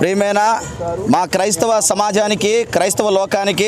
ప్రియమైన మా క్రైస్తవ సమాజానికి క్రైస్తవ లోకానికి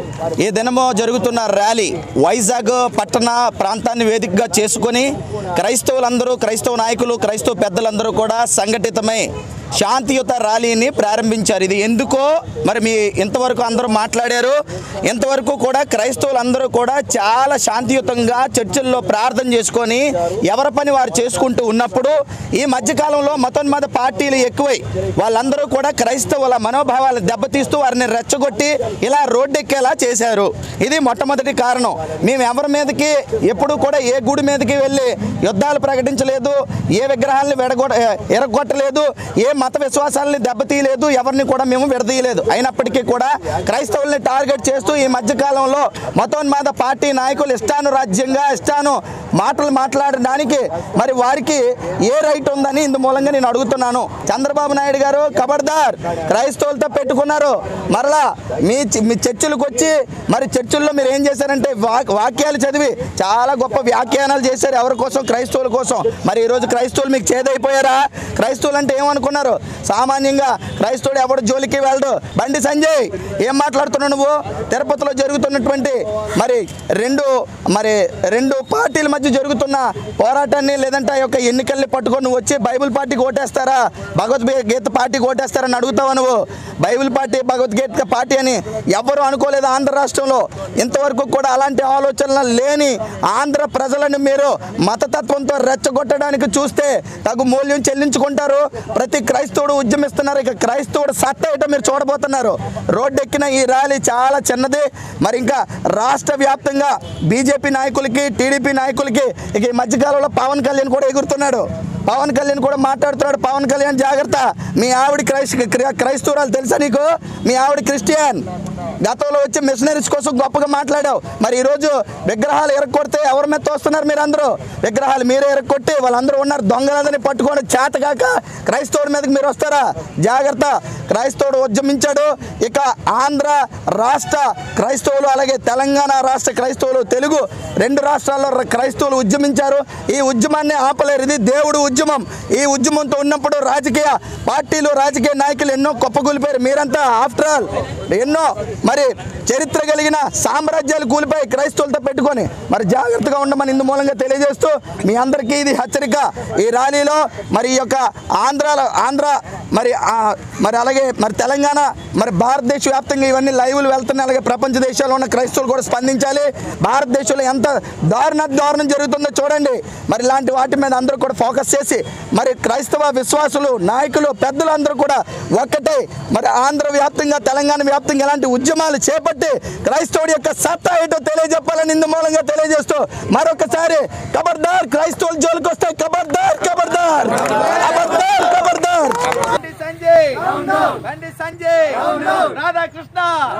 ఈ దినము జరుగుతున్న ర్యాలీ వైజాగ్ పట్టణ ప్రాంతాన్ని వేదికగా చేసుకొని క్రైస్తవులందరూ క్రైస్తవ నాయకులు క్రైస్తవ పెద్దలందరూ కూడా సంఘటితమై శాంతియుత ర్యాలీని ప్రారంభించారు ఇది ఎందుకో మరి మీ ఇంతవరకు అందరూ మాట్లాడారు ఇంతవరకు కూడా క్రైస్తవులందరూ కూడా చాలా శాంతియుతంగా చర్చిల్లో ప్రార్థన చేసుకొని ఎవరి పని వారు చేసుకుంటూ ఉన్నప్పుడు ఈ మధ్యకాలంలో మతోన్మత పార్టీలు ఎక్కువై వాళ్ళందరూ కూడా క్రైస్తవుల మనోభావాలు దెబ్బతీస్తూ వారిని రెచ్చగొట్టి ఇలా రోడ్డెక్కేలా చేశారు ఇది మొట్టమొదటి కారణం మేము ఎవరి మీదకి ఎప్పుడు కూడా ఏ గుడి మీదకి వెళ్ళి యుద్ధాలు ప్రకటించలేదు ఏ విగ్రహాలను విడగొట్ట ఎరగొట్టలేదు ఏ మత విశ్వాసాలని దెబ్బతీయలేదు ఎవరిని కూడా మేము విడదీయలేదు అయినప్పటికీ కూడా క్రైస్తవుల్ని టార్గెట్ చేస్తూ ఈ మధ్యకాలంలో మతోన్మాద పార్టీ నాయకులు ఇష్టానురాజ్యంగా ఇష్టాను మాటలు మాట్లాడడానికి మరి వారికి ఏ రైట్ ఉందని ఇందు మూలంగా నేను అడుగుతున్నాను చంద్రబాబు నాయుడు గారు ఖబర్దార్ క్రైస్తవులతో పెట్టుకున్నారు మరలా మీ చ- మీ చర్చిలకు వచ్చి మరి చర్చిల్లో మీరు ఏం చేశారంటే వా- వాక్యాలు చదివి చాలా గొప్ప వ్యాఖ్యానాలు చేశారు ఎవరి కోసం క్రైస్తవుల కోసం మరి ఈరోజు క్రైస్తవులు మీకు చేదైపోయారా క్రైస్తవులు అంటే ఏమనుకున్నారు సామాన్యంగా క్రైస్తవుడు ఎవడు జోలికి వెళ్ళడు బండి సంజయ్ ఏం మాట్లాడుతున్నావు నువ్వు తిరుపతిలో జరుగుతున్నటువంటి మరి రెండు మరి రెండు పార్టీల మధ్య జరుగుతున్న పోరాటాన్ని లేదంటే ఆ యొక్క ఎన్నికల్ని పట్టుకొని నువ్వు వచ్చి బైబిల్ పార్టీకి ఓటేస్తారా భగవద్గీత పార్టీకి ఓటేస్తారని అడుగుతావా నువ్వు బైబిల్ పార్టీ భగవద్గీత పార్టీ అని ఎవ్వరూ అనుకోలేదు ఆంధ్ర రాష్ట్రంలో ఇంతవరకు కూడా అలాంటి ఆలోచనలు లేని ఆంధ్ర ప్రజలను మీరు మతతత్వంతో రెచ్చగొట్టడానికి చూస్తే తగు మూల్యం చెల్లించుకుంటారు ప్రతి క్రైస్తవుడు ఉద్యమిస్తున్నారు ఇక క్రైస్తవుడు సత్తా ఏంటో మీరు చూడబోతున్నారు రోడ్డెక్కిన ఈ ర్యాలీ చాలా చిన్నది మరి ఇంకా రాష్ట్ర వ్యాప్తంగా బీజేపీ నాయకులకి టీడీపీ నాయకులకి ఇక ఈ మధ్యకాలంలో పవన్ కళ్యాణ్ కూడా ఎగురుతున్నాడు పవన్ కళ్యాణ్ కూడా మాట్లాడుతున్నాడు పవన్ కళ్యాణ్ జాగ్రత్త మీ ఆవిడ క్రైస్త క్రై- క్రైస్తవురాలు తెలుసా నీకు మీ ఆవిడ క్రిస్టియన్ గతంలో వచ్చి మిషనరీస్ కోసం గొప్పగా మాట్లాడావు మరి ఈరోజు విగ్రహాలు ఎరగొడితే ఎవరి మీద తోస్తున్నారు మీరు అందరూ విగ్రహాలు మీరే ఎరగొట్టి వాళ్ళందరూ ఉన్నారు దొంగలందరినీ పట్టుకొని చేతగాక క్రైస్తవుడి మీదకి మీరు వస్తారా జాగ్రత్త క్రైస్తవుడు ఉద్యమించాడు ఇక ఆంధ్ర రాష్ట్ర క్రైస్తవులు అలాగే తెలంగాణ రాష్ట్ర క్రైస్తవులు తెలుగు రెండు రాష్ట్రాల్లో ర- క్రైస్తవులు ఉద్యమించారు ఈ ఉద్యమాన్ని ఆపలేరు ఇది దేవుడు ఉద్యమం ఈ ఉద్యమంతో ఉన్నప్పుడు రాజకీయ పార్టీలు రాజకీయ నాయకులు ఎన్నో కుప్పగూలిపోయారు మీరంతా ఆఫ్టర్ ఆల్ ఎన్నో మరి చరిత్ర కలిగిన సామ్రాజ్యాలు కూలిపోయి క్రైస్తవులతో పెట్టుకొని మరి జాగ్రత్తగా ఉండమని ఇందు మూలంగా తెలియజేస్తూ మీ అందరికీ ఇది హెచ్చరిక ఈ ర్యాలీలో మరి ఈ యొక్క ఆంధ్రాలో ఆంధ్ర మరి ఆ, మరి అలాగే మరి తెలంగాణ మరి భారతదేశ వ్యాప్తంగా ఇవన్నీ లైవ్లు వెళ్తున్నాయి అలాగే ప్రపంచ దేశాల్లో ఉన్న క్రైస్తవులు కూడా స్పందించాలి భారతదేశంలో ఎంత దారుణ దారుణం జరుగుతుందో చూడండి మరి ఇలాంటి వాటి మీద అందరూ కూడా ఫోకస్ చేసి మరి క్రైస్తవ విశ్వాసులు నాయకులు పెద్దలు అందరూ కూడా ఒక్కటే మరి ఆంధ్ర వ్యాప్తంగా తెలంగాణ వ్యాప్తంగా ఇలాంటి ఉద్యమాలు చేపట్టి క్రైస్తవుడి యొక్క సత్తా ఏంటో తెలియజెప్పాలని ఇందు మూలంగా తెలియజేస్తూ మరొకసారి ఖబర్దార్ క్రైస్తవుల జోలికి వస్తే ఖబర్దార్ ఖబర్దార్ ఖబర్దార్ ఖబర్దార్ బండి సంజయ్ బండి సంజయ్ రాధాకృష్ణ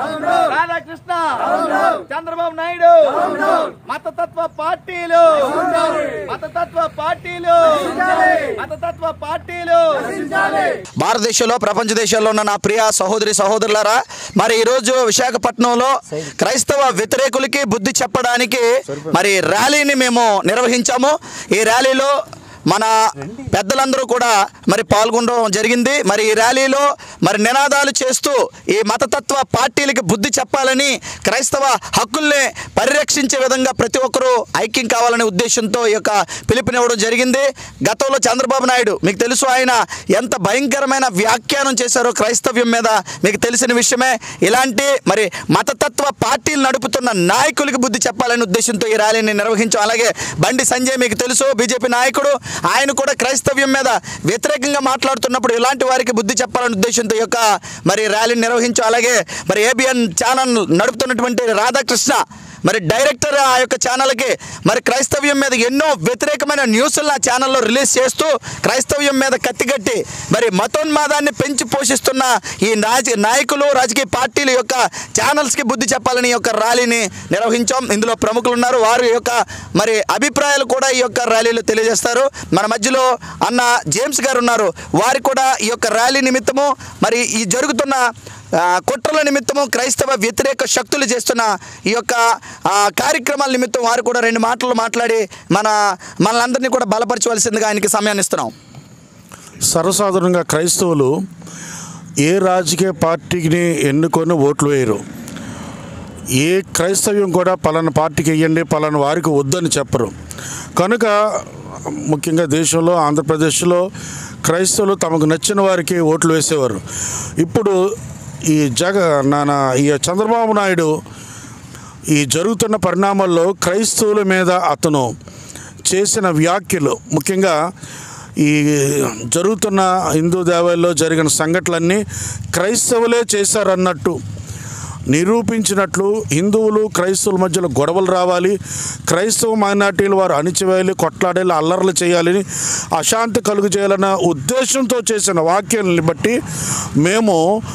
రాధాకృష్ణ చంద్రబాబు నాయుడు మతతత్వ పార్టీలు మతతత్వ పార్టీలు మతతత్వ పార్టీలు భారతదేశంలో ప్రపంచ దేశాల్లో ఉన్న నా ప్రియ సహోదరి సహోదరులారా మరి ఈరోజు విశాఖపట్నంలో క్రైస్తవ వ్యతిరేకులకి బుద్ధి చెప్పడానికి మరి ర్యాలీని మేము నిర్వహించాము ఈ ర్యాలీలో మన పెద్దలందరూ కూడా మరి పాల్గొనడం జరిగింది మరి ఈ ర్యాలీలో మరి నినాదాలు చేస్తూ ఈ మతతత్వ పార్టీలకి బుద్ధి చెప్పాలని క్రైస్తవ హక్కుల్ని పరిరక్షించే విధంగా ప్రతి ఒక్కరూ ఐక్యం కావాలనే ఉద్దేశంతో ఈ యొక్క పిలుపునివ్వడం జరిగింది గతంలో చంద్రబాబు నాయుడు మీకు తెలుసు ఆయన ఎంత భయంకరమైన వ్యాఖ్యానం చేశారో క్రైస్తవ్యం మీద మీకు తెలిసిన విషయమే ఇలాంటి మరి మతతత్వ పార్టీలు నడుపుతున్న నాయకులకి బుద్ధి చెప్పాలనే ఉద్దేశంతో ఈ ర్యాలీని నిర్వహించాం అలాగే బండి సంజయ్ మీకు తెలుసు బీజేపీ నాయకుడు ఆయన కూడా క్రైస్తవ్యం మీద వ్యతిరేకంగా మాట్లాడుతున్నప్పుడు ఇలాంటి వారికి బుద్ధి చెప్పాలనే ఉద్దేశంతో ఈ యొక్క మరి ర్యాలీని నిర్వహించాం అలాగే మరి ఏబిఎన్ ఛానల్ నడుపుతున్నటువంటి రాధాకృష్ణ మరి డైరెక్టర్ ఆ యొక్క ఛానల్కి మరి క్రైస్తవ్యం మీద ఎన్నో వ్యతిరేకమైన న్యూస్లు ఆ ఛానల్లో రిలీజ్ చేస్తూ క్రైస్తవ్యం మీద కత్తిగట్టి మరి మతోన్మాదాన్ని పెంచి పోషిస్తున్న ఈ రాజ నాయకులు రాజకీయ పార్టీల యొక్క ఛానల్స్కి బుద్ధి చెప్పాలని ఈ యొక్క ర్యాలీని నిర్వహించాం ఇందులో ప్రముఖులు ఉన్నారు వారి యొక్క మరి అభిప్రాయాలు కూడా ఈ యొక్క ర్యాలీలో తెలియజేస్తారు మన మధ్యలో అన్న జేమ్స్ గారు ఉన్నారు వారు కూడా ఈ యొక్క ర్యాలీ నిమిత్తము మరి ఈ జరుగుతున్న ఆ, కుట్రల నిమిత్తము క్రైస్తవ వ్యతిరేక శక్తులు చేస్తున్న ఈ యొక్క ఆ, కార్యక్రమాల నిమిత్తం వారు కూడా రెండు మాటలు మాట్లాడి మన మనలందరినీ కూడా బలపరచవలసిందిగా ఆయనకి సమయాన్ని ఇస్తున్నాం సర్వసాధారణంగా క్రైస్తవులు ఏ రాజకీయ పార్టీని ఎన్నుకొని ఓట్లు వేయరు ఏ క్రైస్తవ్యం కూడా పలానా పార్టీకి వేయండి పలానా వారికి వద్దని చెప్పరు కనుక ముఖ్యంగా దేశంలో ఆంధ్రప్రదేశ్లో క్రైస్తవులు తమకు నచ్చిన వారికి ఓట్లు వేసేవారు ఇప్పుడు ఈ జగ నాన్న ఈ చంద్రబాబు నాయుడు ఈ జరుగుతున్న పరిణామాల్లో క్రైస్తవుల మీద అతను చేసిన వ్యాఖ్యలు ముఖ్యంగా ఈ జరుగుతున్న హిందూ దేవాలయంలో జరిగిన సంఘటనలన్నీ క్రైస్తవులే చేశారన్నట్టు నిరూపించినట్లు హిందువులు క్రైస్తవుల మధ్యలో గొడవలు రావాలి క్రైస్తవ మైనార్టీలు వారు అణిచివేయాలి కొట్లాడేలా అల్లర్లు చేయాలని అశాంతి కలుగు చేయాలన్న ఉద్దేశంతో చేసిన వాక్యాలని బట్టి మేము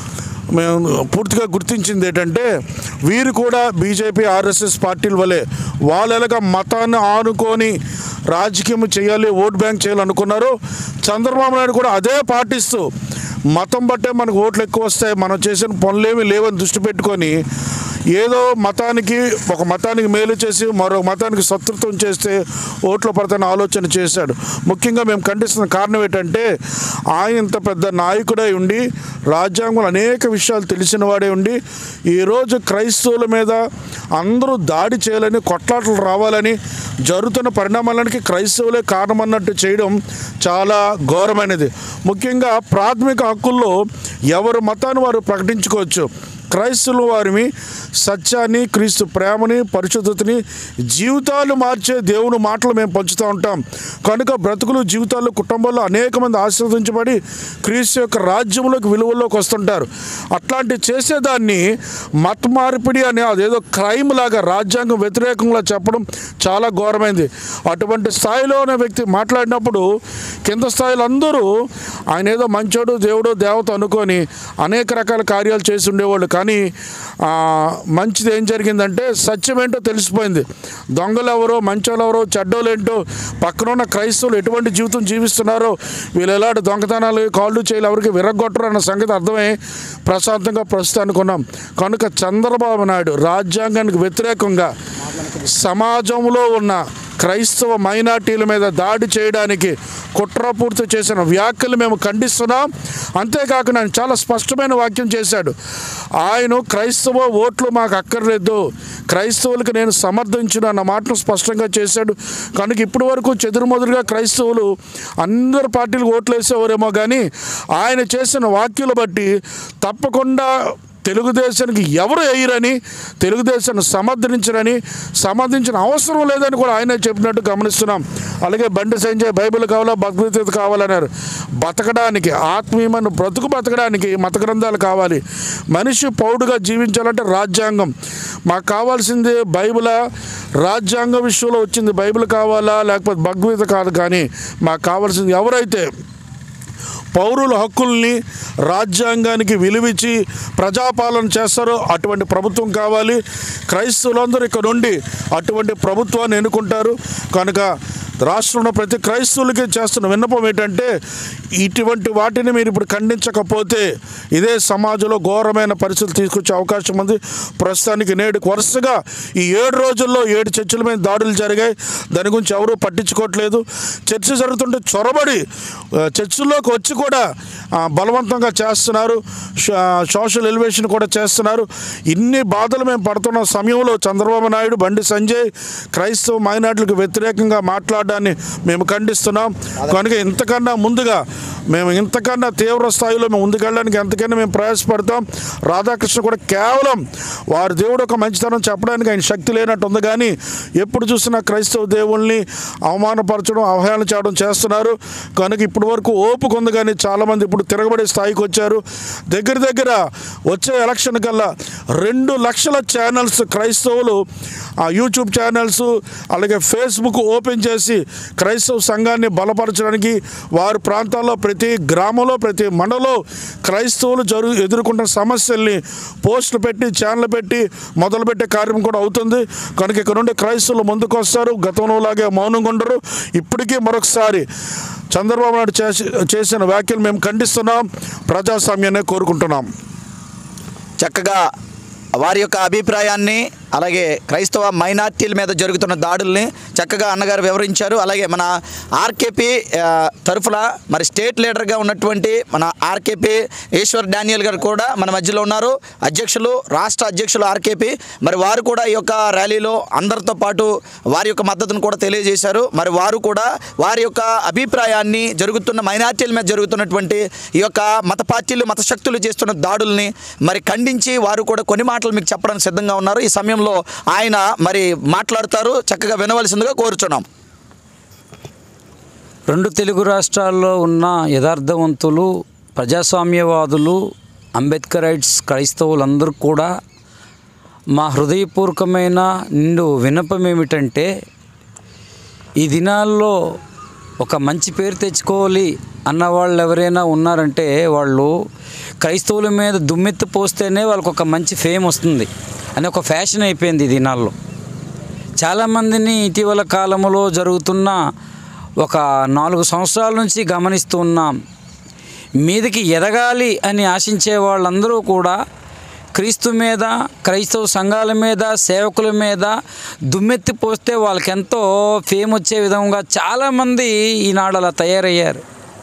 మేము పూర్తిగా గుర్తించింది ఏంటంటే వీరు కూడా బీజేపీ ఆర్ఎస్ఎస్ పార్టీల వలె వాళ్ళు ఎలాగ మతాన్ని ఆనుకొని రాజకీయం చేయాలి ఓట్ బ్యాంక్ చేయాలనుకున్నారు చంద్రబాబు నాయుడు కూడా అదే పాటిస్తూ మతం బట్టే మనకు ఓట్లు ఎక్కువ వస్తాయి మనం చేసిన పనులేమి లేవని దృష్టి పెట్టుకొని ఏదో మతానికి ఒక మతానికి మేలు చేసి మరో మతానికి శత్రుత్వం చేస్తే ఓట్లు పడతాయని ఆలోచన చేశాడు ముఖ్యంగా మేము ఖండిస్తున్న కారణం ఏంటంటే ఆయన ఇంత పెద్ద నాయకుడై ఉండి రాజ్యాంగంలో అనేక విషయాలు తెలిసిన వాడే ఉండి ఈరోజు క్రైస్తవుల మీద అందరూ దాడి చేయాలని కొట్లాటలు రావాలని జరుగుతున్న పరిణామాలకి క్రైస్తవులే కారణమన్నట్టు చేయడం చాలా ఘోరమైనది ముఖ్యంగా ప్రాథమిక హక్కుల్లో ఎవరు మతాన్ని వారు ప్రకటించుకోవచ్చు క్రైస్తవుల వారిని సత్యాన్ని క్రీస్తు ప్రేమని పరిశుద్ధతని జీవితాలు మార్చే దేవుని మాటలు మేము పంచుతూ ఉంటాం కనుక బ్రతుకులు జీవితాలు కుటుంబాల్లో అనేక మంది ఆశీర్వదించబడి క్రీస్తు యొక్క రాజ్యంలోకి విలువల్లోకి వస్తుంటారు అట్లాంటి చేసేదాన్ని మత మార్పిడి అనే అదేదో క్రైమ్ లాగా రాజ్యాంగం వ్యతిరేకంగా చెప్పడం చాలా ఘోరమైంది అటువంటి స్థాయిలో ఉన్న వ్యక్తి మాట్లాడినప్పుడు కింద స్థాయిలో అందరూ ఆయన ఏదో మంచోడు దేవుడు దేవత అనుకొని అనేక రకాల కార్యాలు చేసి ఉండేవాళ్ళు కానీ ఆ, మంచిది ఏం జరిగిందంటే సత్యం ఏంటో తెలిసిపోయింది దొంగలు ఎవరో మంచోళ్ళు ఎవరో చెడ్డోళ్ళు ఏంటో పక్కన ఉన్న క్రైస్తవులు ఎటువంటి జీవితం జీవిస్తున్నారో వీళ్ళు ఎలాంటి దొంగతనాలు కాళ్ళు చేయలు ఎవరికి విరగొట్టరు అన్న సంగతి అర్థమై ప్రశాంతంగా ప్రస్తుతం అనుకున్నాం కనుక చంద్రబాబు నాయుడు రాజ్యాంగానికి వ్యతిరేకంగా సమాజంలో ఉన్న క్రైస్తవ మైనార్టీల మీద దాడి చేయడానికి కుట్రపూర్తి చేసిన వ్యాఖ్యలు మేము ఖండిస్తున్నాం అంతేకాకుండా ఆయన చాలా స్పష్టమైన వాక్యం చేశాడు ఆయన క్రైస్తవ ఓట్లు మాకు అక్కర్లేదు క్రైస్తవులకు నేను సమర్థించిన అన్న మాటను స్పష్టంగా చేశాడు కనుక ఇప్పటి వరకు చెదురుమదురుగా క్రైస్తవులు అందరు పార్టీలకు ఓట్లు వేసేవారేమో కానీ ఆయన చేసిన వాక్యాలు బట్టి తప్పకుండా తెలుగుదేశానికి ఎవరు వేయరని తెలుగుదేశాన్ని సమర్థించరని సమర్థించిన అవసరం లేదని కూడా ఆయనే చెప్పినట్టు గమనిస్తున్నాం అలాగే బండి సంజయ్ బైబిల్ కావాలా భగవద్గీత కావాలన్నారు బతకడానికి ఆత్మీయమైన బ్రతుకు బతకడానికి మత గ్రంథాలు కావాలి మనిషి పౌడుగా జీవించాలంటే రాజ్యాంగం మాకు కావాల్సింది బైబిల్ రాజ్యాంగం విషయంలో వచ్చింది బైబిల్ కావాలా లేకపోతే భగవద్గీత కాదు కానీ మాకు కావాల్సింది ఎవరైతే పౌరుల హక్కుల్ని రాజ్యాంగానికి విలువిచ్చి ప్రజాపాలన చేస్తారో అటువంటి ప్రభుత్వం కావాలి క్రైస్తవులందరూ ఇక్కడ నుండి అటువంటి ప్రభుత్వాన్ని ఎన్నుకుంటారు కనుక రాష్ట్రంలో ప్రతి క్రైస్తవులకి చేస్తున్న విన్నపం ఏంటంటే ఇటువంటి వాటిని మీరు ఇప్పుడు ఖండించకపోతే ఇదే సమాజంలో ఘోరమైన పరిస్థితులు తీసుకొచ్చే అవకాశం ఉంది ప్రస్తుతానికి నేడు వరుసగా ఈ ఏడు రోజుల్లో ఏడు చర్చిల మీద దాడులు జరిగాయి దాని గురించి ఎవరూ పట్టించుకోవట్లేదు చర్చ జరుగుతుంటే చొరబడి ఆ, చర్చిల్లోకి వచ్చి కూడా ఆ, బలవంతంగా చేస్తున్నారు ష- సోషల్ ఎలివేషన్ కూడా చేస్తున్నారు ఇన్ని బాధలు మేము పడుతున్న సమయంలో చంద్రబాబు నాయుడు బండి సంజయ్ క్రైస్తవ మైనార్టీలకు వ్యతిరేకంగా మాట్లాడడాన్ని మేము ఖండిస్తున్నాం కనుక ఇంతకన్నా ముందుగా మేము ఇంతకన్నా తీవ్ర స్థాయిలో మేము ముందుకెళ్ళడానికి ఎంతకైనా మేము ప్రయాసపడతాం రాధాకృష్ణ కూడా కేవలం వారి దేవుడు ఒక మంచితనం చెప్పడానికి ఆయన శక్తి లేనట్టు ఉంది కానీ ఎప్పుడు చూసినా క్రైస్తవ దేవుల్ని అవమానపరచడం అవహేళన చేయడం చేస్తున్నారు కనుక ఇప్పటి వరకు ఓపిక ఉంది కానీ చాలామంది ఇప్పుడు తిరగబడే స్థాయికి వచ్చారు దగ్గర దగ్గర వచ్చే ఎలక్షన్ కల్లా రెండు లక్షల ఛానల్స్ క్రైస్తవులు ఆ యూట్యూబ్ ఛానల్స్ అలాగే ఫేస్బుక్ ఓపెన్ చేసి క్రైస్తవ సంఘాన్ని బలపరచడానికి వారి ప్రాంతాల్లో ప్రతి గ్రామంలో ప్రతి మండలో క్రైస్తవులు జరు ఎదుర్కొంటున్న సమస్యల్ని పోస్టులు పెట్టి ఛానల్ పెట్టి మొదలుపెట్టే కార్యం కూడా అవుతుంది కనుక ఇక్కడ నుండి క్రైస్తవులు ముందుకు వస్తారు గతంలో లాగే మౌనంగా ఉండరు ఇప్పటికీ మరొకసారి చంద్రబాబు నాయుడు చేసి చేసిన వ్యాఖ్యలు మేము ఖండిస్తున్నాం ప్రజాస్వామ్యాన్ని కోరుకుంటున్నాం చక్కగా వారి యొక్క అభిప్రాయాన్ని అలాగే క్రైస్తవ మైనార్టీల మీద జరుగుతున్న దాడుల్ని చక్కగా అన్నగారు వివరించారు అలాగే మన ఆర్కేపీ ఆ, తరఫున మరి స్టేట్ లీడర్గా ఉన్నటువంటి మన ఆర్కేపీ ఈశ్వర్ డానియల్ గారు కూడా మన మధ్యలో ఉన్నారు అధ్యక్షులు రాష్ట్ర అధ్యక్షులు ఆర్కేపీ మరి వారు కూడా ఈ యొక్క ర్యాలీలో అందరితో పాటు వారి యొక్క మద్దతును కూడా తెలియజేశారు మరి వారు కూడా వారి యొక్క అభిప్రాయాన్ని జరుగుతున్న మైనార్టీల మీద జరుగుతున్నటువంటి ఈ యొక్క మత పార్టీలు మత శక్తులు చేస్తున్న దాడుల్ని మరి ఖండించి వారు కూడా కొన్ని మాటలు మీకు చెప్పడానికి సిద్ధంగా ఉన్నారు ఈ సమయంలో ఆయన మరి మాట్లాడతారు చక్కగా వినవలసిందిగా కోరుచున్నాం రెండు తెలుగు రాష్ట్రాల్లో ఉన్న యథార్థవంతులు ప్రజాస్వామ్యవాదులు అంబేద్కరైట్స్ క్రైస్తవులందరూ కూడా మా హృదయపూర్వకమైన నిండు విన్నపం ఏమిటంటే ఈ దినాల్లో ఒక మంచి పేరు తెచ్చుకోవాలి అన్న వాళ్ళు ఎవరైనా ఉన్నారంటే వాళ్ళు క్రైస్తవుల మీద దుమ్మెత్తి పోస్తేనే వాళ్ళకు ఒక మంచి ఫేమ్ వస్తుంది అని ఒక ఫ్యాషన్ అయిపోయింది ఈ దినాల్లో చాలామందిని ఇటీవల కాలంలో జరుగుతున్న ఒక నాలుగు సంవత్సరాల నుంచి గమనిస్తూ ఉన్నాం మీదకి ఎదగాలి అని ఆశించే వాళ్ళందరూ కూడా క్రీస్తు మీద క్రైస్తవ సంఘాల మీద సేవకుల మీద దుమ్మెత్తి పోస్తే వాళ్ళకి ఎంతో ఫేమ్ వచ్చే విధంగా చాలామంది ఈనాడు అలా తయారయ్యారు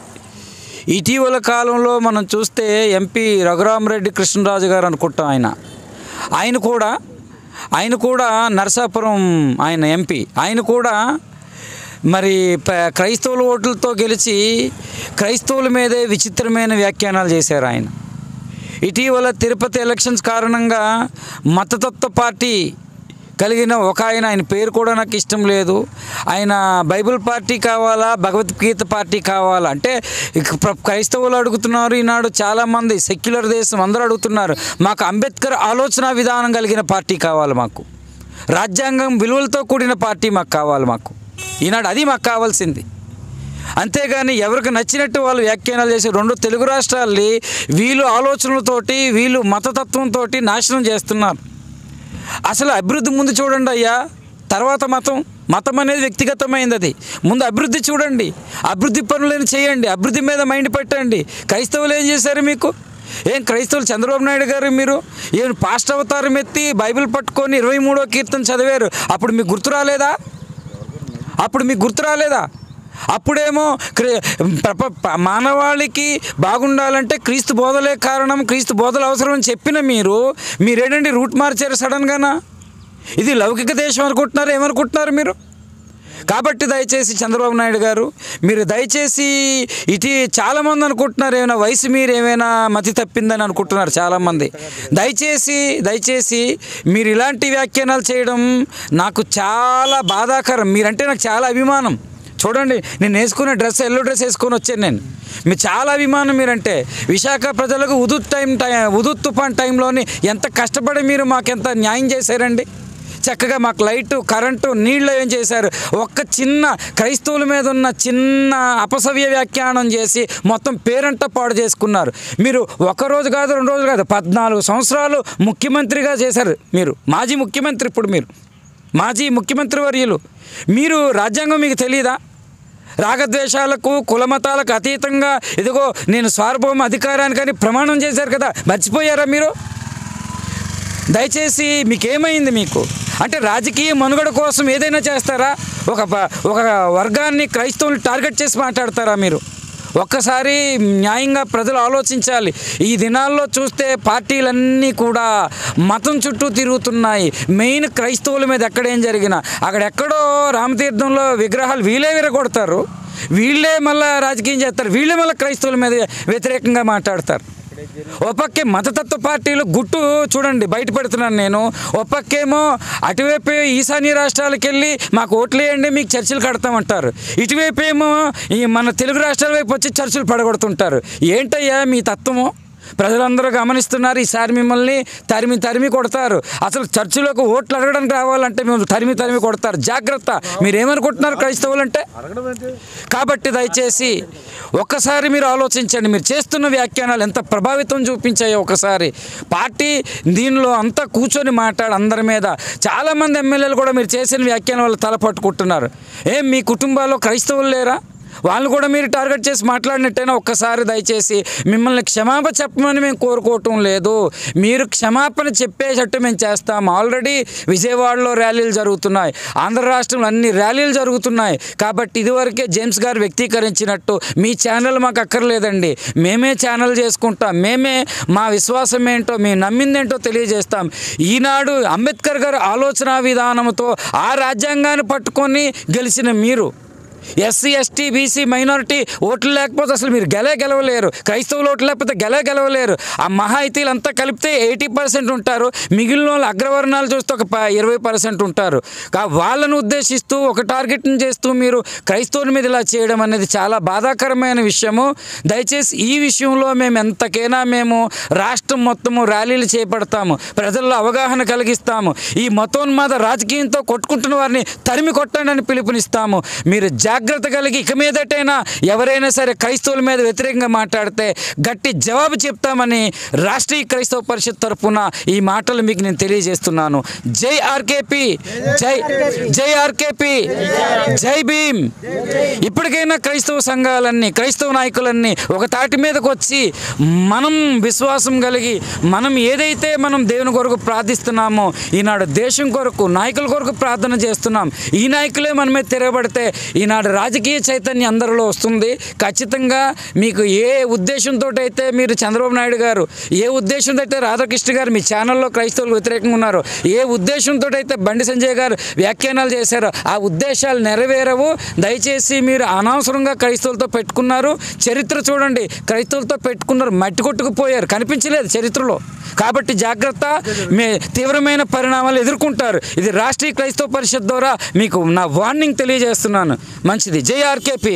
ఇటీవల కాలంలో మనం చూస్తే ఎంపీ రఘురామరెడ్డి కృష్ణరాజు గారు అనుకుంటాం ఆయన ఆయన కూడా ఆయన కూడా నరసాపురం ఆయన ఎంపీ ఆయన కూడా మరి ప- క్రైస్తవుల ఓట్లతో గెలిచి క్రైస్తవుల మీదే విచిత్రమైన వ్యాఖ్యానాలు చేశారు ఆయన ఇటీవల తిరుపతి ఎలక్షన్స్ కారణంగా మతతత్వ పార్టీ కలిగిన ఒక ఆయన ఆయన పేరు కూడా నాకు ఇష్టం లేదు ఆయన బైబిల్ పార్టీ కావాలా భగవద్గీత పార్టీ కావాలా అంటే ఇక ప్ర- క్రైస్తవులు అడుగుతున్నారు ఈనాడు చాలామంది సెక్యులర్ దేశం అందరూ అడుగుతున్నారు మాకు అంబేద్కర్ ఆలోచన విధానం కలిగిన పార్టీ కావాలి మాకు రాజ్యాంగం విలువలతో కూడిన పార్టీ మాకు కావాలి మాకు ఈనాడు అది మాకు కావాల్సింది అంతేగాని ఎవరికి నచ్చినట్టు వాళ్ళు వ్యాఖ్యానాలు చేసి రెండు తెలుగు రాష్ట్రాల్ని వీళ్ళు ఆలోచనలతోటి వీళ్ళు మతతత్వంతో నాశనం చేస్తున్నారు అసలు అభివృద్ధి ముందు చూడండి అయ్యా తర్వాత మతం మతం అనేది వ్యక్తిగతమైంది అది ముందు అభివృద్ధి చూడండి అభివృద్ధి పనులను చేయండి అభివృద్ధి మీద మైండ్ పెట్టండి క్రైస్తవులు ఏం చేశారు మీకు ఏం క్రైస్తవులు చంద్రబాబు నాయుడు గారు మీరు ఏం పాస్ట్ అవతారం ఎత్తి బైబిల్ పట్టుకొని ఇరవై మూడో కీర్తన చదివారు అప్పుడు మీకు గుర్తు రాలేదా అప్పుడు మీకు గుర్తు రాలేదా అప్పుడేమో క్రీ- ప్రప ప- మానవాళికి బాగుండాలంటే క్రీస్తు బోధలే కారణం క్రీస్తు బోధలు అవసరం అని చెప్పిన మీరు మీరేంటండి రూట్ మార్చారు సడన్గానా ఇది లౌకిక దేశం అనుకుంటున్నారు ఏమనుకుంటున్నారు మీరు కాబట్టి దయచేసి చంద్రబాబు నాయుడు గారు మీరు దయచేసి ఇటు చాలామంది అనుకుంటున్నారు ఏమైనా వయసు మీరు ఏమైనా మతి తప్పిందని అనుకుంటున్నారు చాలామంది దయచేసి దయచేసి మీరు ఇలాంటి వ్యాఖ్యానాలు చేయడం నాకు చాలా బాధాకరం మీరంటే నాకు చాలా అభిమానం చూడండి నేను వేసుకునే డ్రెస్ ఎల్లో డ్రెస్ వేసుకొని వచ్చాను నేను మీరు చాలా అభిమానం మీరంటే విశాఖ ప్రజలకు ఉదుత్ టైం టై ఉదుత్ తుఫాన్ టైంలోని ఎంత కష్టపడి మీరు మాకెంత న్యాయం చేశారండి చక్కగా మాకు లైటు కరెంటు నీళ్ళు ఏం చేశారు ఒక్క చిన్న క్రైస్తవుల మీద ఉన్న చిన్న అపసవ్య వ్యాఖ్యానం చేసి మొత్తం పేరంతా పాడు చేసుకున్నారు మీరు ఒక రోజు కాదు రెండు రోజులు కాదు పద్నాలుగు సంవత్సరాలు ముఖ్యమంత్రిగా చేశారు మీరు మాజీ ముఖ్యమంత్రి ఇప్పుడు మీరు మాజీ ముఖ్యమంత్రి వర్యులు మీరు రాజ్యాంగం మీకు తెలియదా రాగద్వేషాలకు కులమతాలకు అతీతంగా ఇదిగో నేను సార్వభౌమ అధికారానికని ప్రమాణం చేశారు కదా మర్చిపోయారా మీరు దయచేసి మీకేమైంది మీకు అంటే రాజకీయ మనుగడ కోసం ఏదైనా చేస్తారా ఒక ప- ఒక వర్గాన్ని క్రైస్తవులు టార్గెట్ చేసి మాట్లాడతారా మీరు ఒక్కసారి న్యాయంగా ప్రజలు ఆలోచించాలి ఈ దినాల్లో చూస్తే పార్టీలన్నీ కూడా మతం చుట్టూ తిరుగుతున్నాయి మెయిన్ క్రైస్తవుల మీద ఎక్కడేం జరిగినా అక్కడెక్కడో రామతీర్థంలో విగ్రహాలు వీళ్ళే విరగొడతారు వీళ్ళే మళ్ళీ రాజకీయం చేస్తారు వీళ్ళే మళ్ళీ క్రైస్తవుల మీద వ్యతిరేకంగా మాట్లాడతారు ఓ పక్కే మతతత్వ పార్టీలు గుట్టు చూడండి బయట పెడుతున్నాను నేను ఓ పక్కేమో అటువైపు ఈశాన్య రాష్ట్రాలకు వెళ్ళి మాకు ఓట్లు వేయండి మీకు చర్చిలు కడతామంటారు ఇటువైపు ఏమో ఈ మన తెలుగు రాష్ట్రాల వైపు వచ్చి చర్చిలు పడగొడుతుంటారు ఏంటయ్యా మీ తత్వము ప్రజలందరూ గమనిస్తున్నారు ఈసారి మిమ్మల్ని తరిమి తరిమి కొడతారు అసలు చర్చిలోకి ఓట్లు అడగడానికి రావాలంటే మేము తరిమి తరిమి కొడతారు జాగ్రత్త మీరేమనుకుంటున్నారు క్రైస్తవులు అంటే కాబట్టి దయచేసి ఒక్కసారి మీరు ఆలోచించండి మీరు చేస్తున్న వ్యాఖ్యానాలు ఎంత ప్రభావితం చూపించాయో ఒకసారి పార్టీ దీనిలో అంతా కూర్చొని మాట్లాడి అందరి మీద చాలామంది ఎమ్మెల్యేలు కూడా మీరు చేసిన వ్యాఖ్యానం వల్ల తల పట్టుకుంటున్నారు ఏం మీ కుటుంబాల్లో క్రైస్తవులు లేరా వాళ్ళని కూడా మీరు టార్గెట్ చేసి మాట్లాడినట్టయినా ఒక్కసారి దయచేసి మిమ్మల్ని క్షమాపణ చెప్పమని మేము కోరుకోవటం లేదు మీరు క్షమాపణ చెప్పేటట్టు మేము చేస్తాం ఆల్రెడీ విజయవాడలో ర్యాలీలు జరుగుతున్నాయి ఆంధ్ర రాష్ట్రంలో అన్ని ర్యాలీలు జరుగుతున్నాయి కాబట్టి ఇదివరకే జేమ్స్ గారు వ్యక్తీకరించినట్టు మీ ఛానల్ మాకు అక్కర్లేదండి మేమే ఛానల్ చేసుకుంటాం మేమే మా విశ్వాసం ఏంటో మేము నమ్మిందేంటో తెలియజేస్తాం ఈనాడు అంబేద్కర్ గారు ఆలోచన విధానంతో ఆ రాజ్యాంగాన్ని పట్టుకొని గెలిచిన మీరు ఎస్సీ ఎస్టీ బీసీ మైనారిటీ ఓట్లు లేకపోతే అసలు మీరు గెలే గెలవలేరు క్రైస్తవులు ఓట్లు లేకపోతే గెలే గెలవలేరు ఆ మహాయితీలు అంతా కలిపితే ఎయిటీ పర్సెంట్ ఉంటారు మిగిలిన వాళ్ళు అగ్రవర్ణాలు చూస్తే ఒక ప- ఇరవై పర్సెంట్ ఉంటారు కా వాళ్ళను ఉద్దేశిస్తూ ఒక టార్గెట్ని చేస్తూ మీరు క్రైస్తవుల మీద ఇలా చేయడం అనేది చాలా బాధాకరమైన విషయము దయచేసి ఈ విషయంలో మేము ఎంతకైనా మేము రాష్ట్రం మొత్తము ర్యాలీలు చేపడతాము ప్రజల్లో అవగాహన కలిగిస్తాము ఈ మతోన్మాద రాజకీయంతో కొట్టుకుంటున్న వారిని తరిమి కొట్టండి అని పిలుపునిస్తాము మీరు జాగ్రత్త కలిగి ఇక మీదటైనా ఎవరైనా సరే క్రైస్తవుల మీద వ్యతిరేకంగా మాట్లాడితే గట్టి జవాబు చెప్తామని రాష్ట్రీయ క్రైస్తవ పరిషత్ తరఫున ఈ మాటలు మీకు నేను తెలియజేస్తున్నాను జై ఆర్కేపీ జై జై ఆర్కేపీ జై భీమ్ ఇప్పటికైనా క్రైస్తవ సంఘాలన్నీ క్రైస్తవ నాయకులన్నీ ఒక తాటి మీదకి వచ్చి మనం విశ్వాసం కలిగి మనం ఏదైతే మనం దేవుని కొరకు ప్రార్థిస్తున్నామో ఈనాడు దేశం కొరకు నాయకుల కొరకు ప్రార్థన చేస్తున్నాం ఈ నాయకులే మన మీద తిరగబడితే ఈనాడు రాజకీయ చైతన్యం అందరిలో వస్తుంది ఖచ్చితంగా మీకు ఏ ఉద్దేశంతో అయితే మీరు చంద్రబాబు నాయుడు గారు ఏ ఉద్దేశంతో అయితే రాధాకృష్ణ గారు మీ ఛానల్లో క్రైస్తవులు వ్యతిరేకంగా ఉన్నారు ఏ ఉద్దేశంతో అయితే బండి సంజయ్ గారు వ్యాఖ్యానాలు చేశారో ఆ ఉద్దేశాలు నెరవేరవు దయచేసి మీరు అనవసరంగా క్రైస్తవులతో పెట్టుకున్నారు చరిత్ర చూడండి క్రైస్తవులతో పెట్టుకున్నారు మట్టి కొట్టుకుపోయారు కనిపించలేదు చరిత్రలో కాబట్టి జాగ్రత్త మీ తీవ్రమైన పరిణామాలు ఎదుర్కొంటారు ఇది రాష్ట్రీయ క్రైస్తవ పరిషత్ ద్వారా మీకు నా వార్నింగ్ తెలియజేస్తున్నాను మంచిది జై ఆర్కేపీ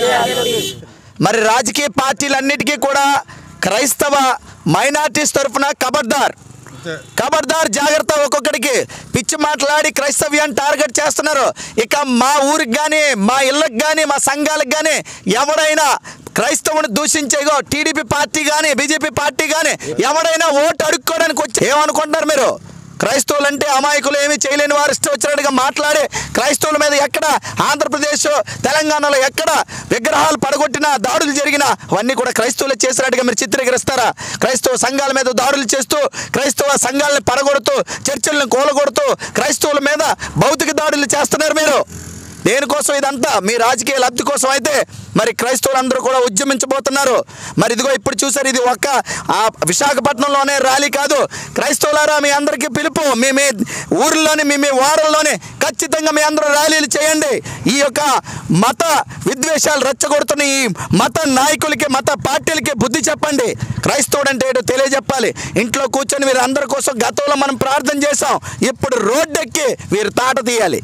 మరి రాజకీయ పార్టీలన్నిటికీ కూడా క్రైస్తవ మైనార్టీస్ తరఫున ఖబర్దార్ ఖబర్దార్ జాగ్రత్త ఒక్కొక్కడికి పిచ్చి మాట్లాడి క్రైస్తవ్యాన్ని టార్గెట్ చేస్తున్నారు ఇక మా ఊరికి కానీ మా ఇళ్ళకి కానీ మా సంఘాలకు కానీ ఎవడైనా క్రైస్తవుని దూషించేగో టీడీపీ పార్టీ కానీ బీజేపీ పార్టీ కానీ ఎవడైనా ఓటు అడుక్కోవడానికి వచ్చి ఏమనుకుంటున్నారు మీరు క్రైస్తవులు అంటే అమాయకులు ఏమీ చేయలేని వారు ఇష్టం వచ్చినట్టుగా మాట్లాడి క్రైస్తవుల మీద ఎక్కడ ఆంధ్రప్రదేశ్ తెలంగాణలో ఎక్కడ విగ్రహాలు పడగొట్టినా దాడులు జరిగినా అవన్నీ కూడా క్రైస్తవులు చేసినట్టుగా మీరు చిత్రీకరిస్తారా క్రైస్తవ సంఘాల మీద దాడులు చేస్తూ క్రైస్తవ సంఘాలను పడగొడుతూ చర్చలను కూలగొడుతూ క్రైస్తవుల మీద భౌతిక దాడులు చేస్తున్నారు మీరు దేనికోసం ఇదంతా మీ రాజకీయ లబ్ధి కోసం అయితే మరి క్రైస్తవులందరూ కూడా ఉద్యమించబోతున్నారు మరి ఇదిగో ఇప్పుడు చూసారు ఇది ఒక్క ఆ విశాఖపట్నంలోనే ర్యాలీ కాదు క్రైస్తవులారా మీ అందరికీ పిలుపు మీ మీ ఊర్లోని మీ మీ వాడల్లోని ఖచ్చితంగా మీ అందరూ ర్యాలీలు చేయండి ఈ యొక్క మత విద్వేషాలు రెచ్చగొడుతున్న ఈ మత నాయకులకి మత పార్టీలకి బుద్ధి చెప్పండి క్రైస్తవుడు అంటే ఏంటో తెలియజెప్పాలి ఇంట్లో కూర్చొని వీరు అందరి కోసం గతంలో మనం ప్రార్థన చేసాం ఇప్పుడు రోడ్డెక్కి వీరు తాట తీయాలి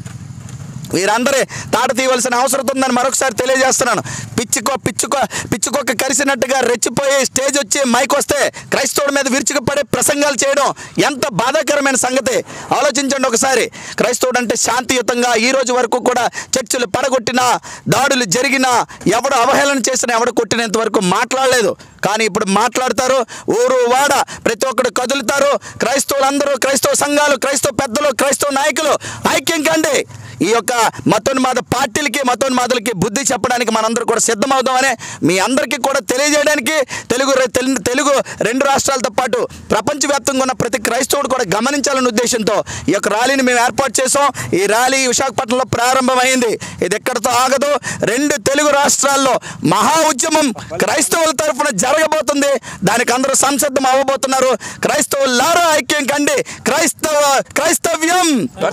వీరందరే తాట తీయవలసిన అవసరం ఉందని మరొకసారి తెలియజేస్తున్నాను పిచ్చుకో పిచ్చుకో పిచ్చుకొక్క కరిసినట్టుగా రెచ్చిపోయి స్టేజ్ వచ్చి మైక్ వస్తే క్రైస్తవుడి మీద విరుచుకుపడే ప్రసంగాలు చేయడం ఎంత బాధాకరమైన సంగతి ఆలోచించండి ఒకసారి క్రైస్తవుడు అంటే శాంతియుతంగా ఈ రోజు వరకు కూడా చర్చిలు పడగొట్టినా దాడులు జరిగినా ఎవడు అవహేళన చేసినా ఎవడు కొట్టినంత వరకు మాట్లాడలేదు కానీ ఇప్పుడు మాట్లాడతారు ఊరు వాడ ప్రతి ఒక్కడు కదులుతారు క్రైస్తవులందరూ క్రైస్తవ సంఘాలు క్రైస్తవ పెద్దలు క్రైస్తవ నాయకులు ఐక్యం కండి ఈ యొక్క మతోన్మాద పార్టీలకి మతోన్మాదులకి బుద్ధి చెప్పడానికి మనందరూ కూడా సిద్ధమవుదామని మీ అందరికీ కూడా తెలియజేయడానికి తెలుగు ర- తెలు- తెలుగు రెండు రాష్ట్రాలతో పాటు ప్రపంచవ్యాప్తంగా ఉన్న ప్రతి క్రైస్తవుడు కూడా గమనించాలనే ఉద్దేశంతో ఈ యొక్క ర్యాలీని మేము ఏర్పాటు చేసాం ఈ ర్యాలీ విశాఖపట్నంలో ప్రారంభమైంది ఇది ఎక్కడితో ఆగదు రెండు తెలుగు రాష్ట్రాల్లో మహా ఉద్యమం క్రైస్తవుల తరఫున జరగబోతుంది దానికి అందరూ సంసిద్ధం అవ్వబోతున్నారు క్రైస్తవులారా ఐక్యం కండి క్రైస్తవ క్రైస్తవ్యం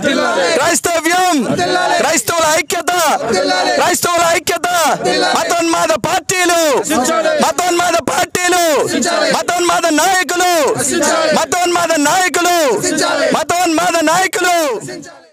క్రైస్తవ్యం క్రైస్తవుల ఐక్యత క్రైస్తవుల ఐక్యత మతోన్మాద పార్టీలు మతోన్మాద పార్టీలు మతోన్మాద నాయకులు మతోన్మాద నాయకులు మతోన్మాద నాయకులు